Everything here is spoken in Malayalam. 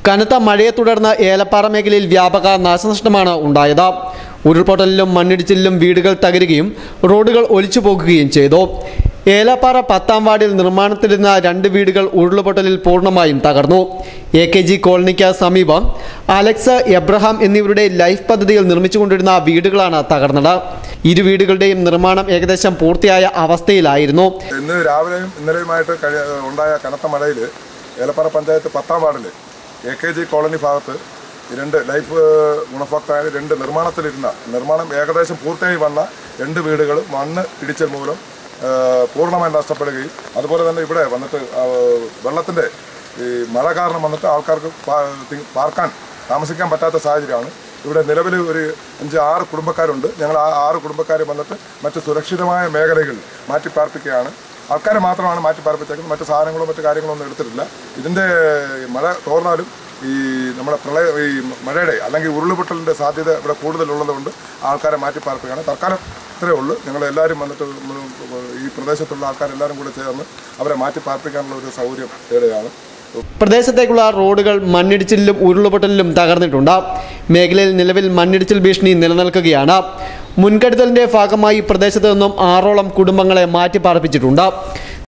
കനത്ത മഴയെ തുടർന്ന് ഏലപ്പാറ മേഖലയിൽ വ്യാപക നാശനഷ്ടമാണ് ഉണ്ടായത് ഉരുൾപൊട്ടലിലും മണ്ണിടിച്ചിലിലും വീടുകൾ തകരുകയും റോഡുകൾ ഒലിച്ചു പോകുകയും ചെയ്തു ഏലപ്പാറ പത്താം വാർഡിൽ നിർമ്മാണത്തിലിരുന്ന രണ്ട് വീടുകൾ ഉരുൾപൊട്ടലിൽ പൂർണ്ണമായും തകർന്നു എ കെ ജി കോളനിക്ക് സമീപം അലക്സ് എബ്രഹാം എന്നിവരുടെ ലൈഫ് പദ്ധതിയിൽ നിർമ്മിച്ചുകൊണ്ടിരുന്ന വീടുകളാണ് തകർന്നത് ഇരു വീടുകളുടെയും നിർമ്മാണം ഏകദേശം പൂർത്തിയായ അവസ്ഥയിലായിരുന്നു ഇന്ന് രാവിലെയും ഇന്നലെയുമായിട്ട് കഴി ഉണ്ടായ കനത്ത മഴയിൽ ഏലപ്പാറ പഞ്ചായത്ത് പത്താം വാർഡിൽ എ കെ ജി കോളനി ഭാഗത്ത് ഈ രണ്ട് ലൈഫ് ഗുണഭോക്താക്കൾ രണ്ട് നിർമ്മാണത്തിലിരുന്ന നിർമ്മാണം ഏകദേശം പൂർത്തിയായി വന്ന രണ്ട് വീടുകൾ മണ്ണ് ഇടിച്ചൽ മൂലം ആ, പൂർണ്ണമായി നഷ്ടപ്പെടുകയും അതുപോലെ തന്നെ ഇവിടെ വന്നിട്ട് ആ, വെള്ളത്തിൻ്റെ ഈ മഴ കാരണം വന്നിട്ട് ആൾക്കാർക്ക് പാ- തി- പാർക്കാൻ താമസിക്കാൻ പറ്റാത്ത സാഹചര്യമാണ് ഇവിടെ നിലവിൽ ഒരു അഞ്ച് ആറ് കുടുംബക്കാരുണ്ട് ഞങ്ങൾ ആ ആറ് കുടുംബക്കാർ വന്നിട്ട് മറ്റ് സുരക്ഷിതമായ മേഖലകളിൽ മാറ്റി പാർപ്പിക്കുകയാണ് ആൾക്കാരെ മാത്രമാണ് മാറ്റി പാർപ്പിച്ചേക്കുന്നത് മറ്റ് സാധനങ്ങളോ മറ്റു കാര്യങ്ങളോ ഒന്നും എടുത്തിട്ടില്ല ഇതിൻ്റെ മഴ തോർന്നാലും ഈ നമ്മുടെ പ്രളയ ഈ മഴയുടെ അല്ലെങ്കിൽ ഉരുളുപൊട്ടലിൻ്റെ സാധ്യത ഇവിടെ കൂടുതലുള്ളത് കൊണ്ട് ആൾക്കാരെ മാറ്റി പാർപ്പിക്കുകയാണ് തൽക്കാലം ഇത്രയേ ഉള്ളൂ ഞങ്ങൾ എല്ലാവരും വന്നിട്ട് ഉം ഈ പ്രദേശത്തുള്ള ആൾക്കാരെല്ലാവരും കൂടെ ചേർന്ന് അവരെ മാറ്റി പാർപ്പിക്കാനുള്ള ഒരു സൗകര്യം തേടുകയാണ് പ്രദേശത്തേക്കുള്ള റോഡുകൾ മണ്ണിടിച്ചിലിലും ഉരുൾപൊട്ടലിലും തകർന്നിട്ടുണ്ട് മേഖലയിൽ നിലവിൽ മണ്ണിടിച്ചിൽ ഭീഷണി നിലനിൽക്കുകയാണ് മുൻകരുതലിന്റെ ഭാഗമായി പ്രദേശത്ത് നിന്നും ആറോളം കുടുംബങ്ങളെ മാറ്റി പാർപ്പിച്ചിട്ടുണ്ട്